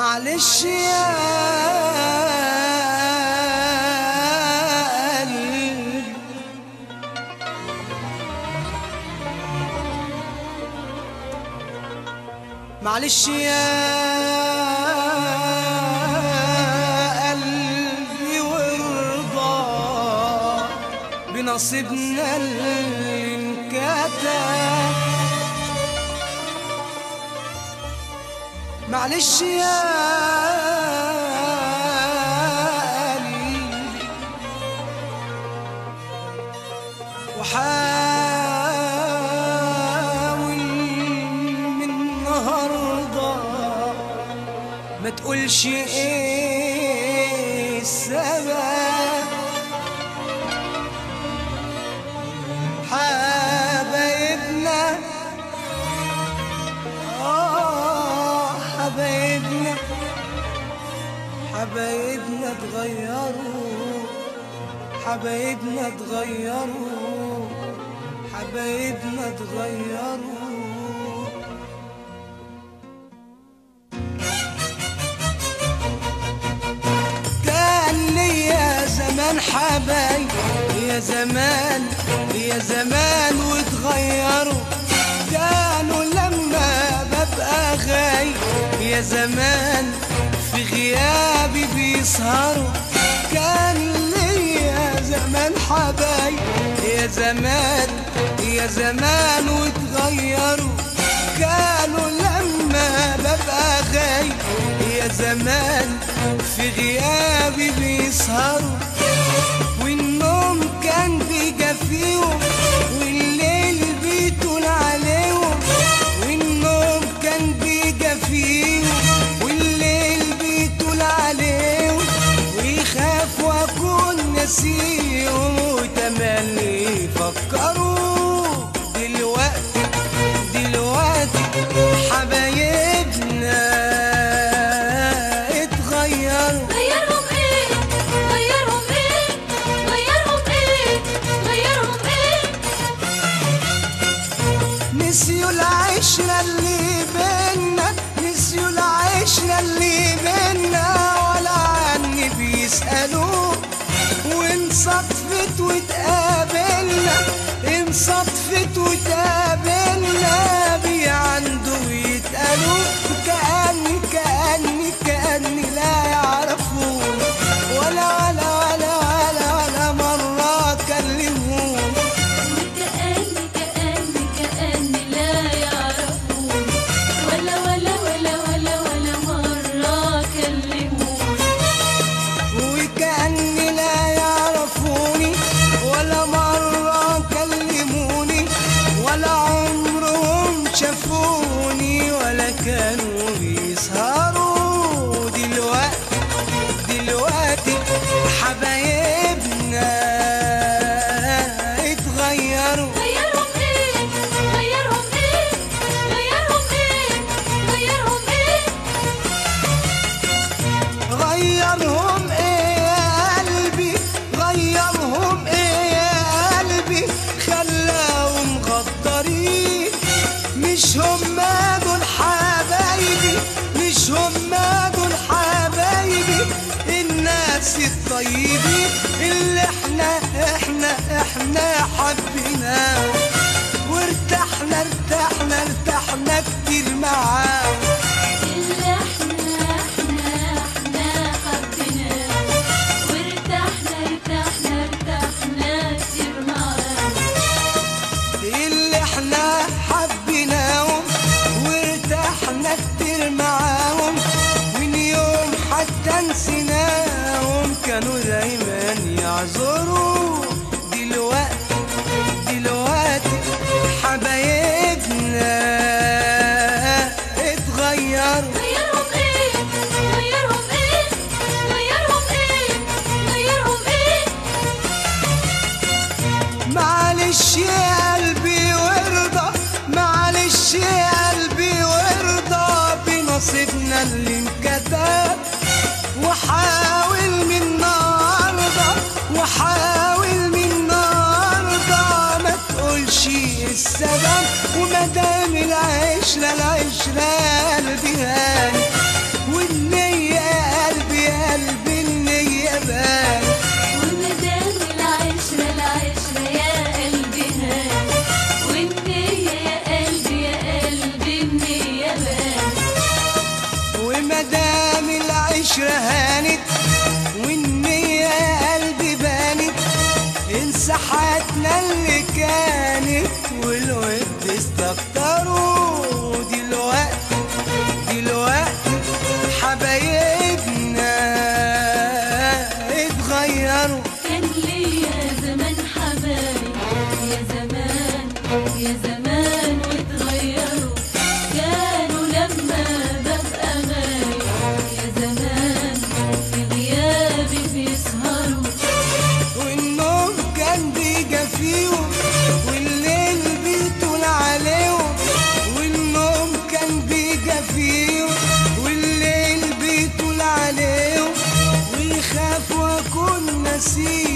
معلش يا قلبي معلش يا قلبي وارضى بنصيبنا اللي انكتب معلش يا قلبي وحاول من النهارده ما تقولش ايه السبب حبايبنا آه حبايبنا حبايبنا اتغيروا حبايبنا اتغيروا حبايبنا اتغيروا كان ليا زمان حبايب يا زمان يا زمان واتغيروا كانوا لما ببقى غايب يا زمان في غيابي بيسهروا كان ليا زمان حبايب يا زمان يا زمان واتغيروا كانوا لما ببقى غايب يا زمان في غيابي بيسهروا والنوم كان بيجفيهم والليل بيطول عليهم والنوم كان بيجفيهم والليل بيطول عليهم ويخافوا اكون نسيهم وتملي يفكروا دلوقتي دلوقتي حبايبنا اتغيروا غيرهم ايه غيرهم ايه غيرهم ايه غيرهم ايه نسيوا العشرة اللي بينا نسيوا العشرة اللي بينا ولا عني بيسألوا وانصدفت وتقابلنا انصدفت وتقابلنا بيعندوا يتقالوا كأني كأني كأني لا يعرفون ولا ولا ولا ولا ولا مرة كلمون كأني كأني كأني لا يعرفون ولا ولا ولا ولا ولا مرة كلموني وكأني لا يعرفوني ولا مرة كلموني ولا عمرهم شافوني ولا كانوا بيسهروا دلوقتي دلوقتي حبايبنا اتغيروا غيرهم ايه غيرهم ايه غيرهم ايه غيرهم ايه غيرهم ايه يا قلبي غيرهم ايه يا قلبي خلاهم غدارين مش هم دول حبايبي مش هم دول حبايبي الناس الطيبين اللي احنا احنا احنا حبيناهم وارتحنا ارتحنا ارتحنا كتير معاهم اللي احنا احنا احنا حبيناه وارتحنا ارتحنا ارتحنا كتير معاه اللي احنا حبيناهم وارتحنا كتير معاهم من يوم حتى نسيناهم كانوا دايما يعذروا دلوقتي دلوقتي حبايبنا اتغيروا غيرهم ايه غيرهم ايه غيرهم ايه غيرهم ايه معلش يا قلبي وارضى معلش يا قلبي وارضى بنصيبنا اللي انكتب وحاول من النهارده وحاول من النهارده ما تقولش السبب وما دام العشره العشره قلبي هاني والليل كان ليا زمان حبايب يا زمان يا زمان واتغيروا كانوا لما ببقى غايب يا زمان في غيابي بيسهروا والنوم كان بيجا فيهم والليل بيطول عليهم والنوم كان بيجا فيهم والليل بيطول عليهم ويخافوا اكون نسيهم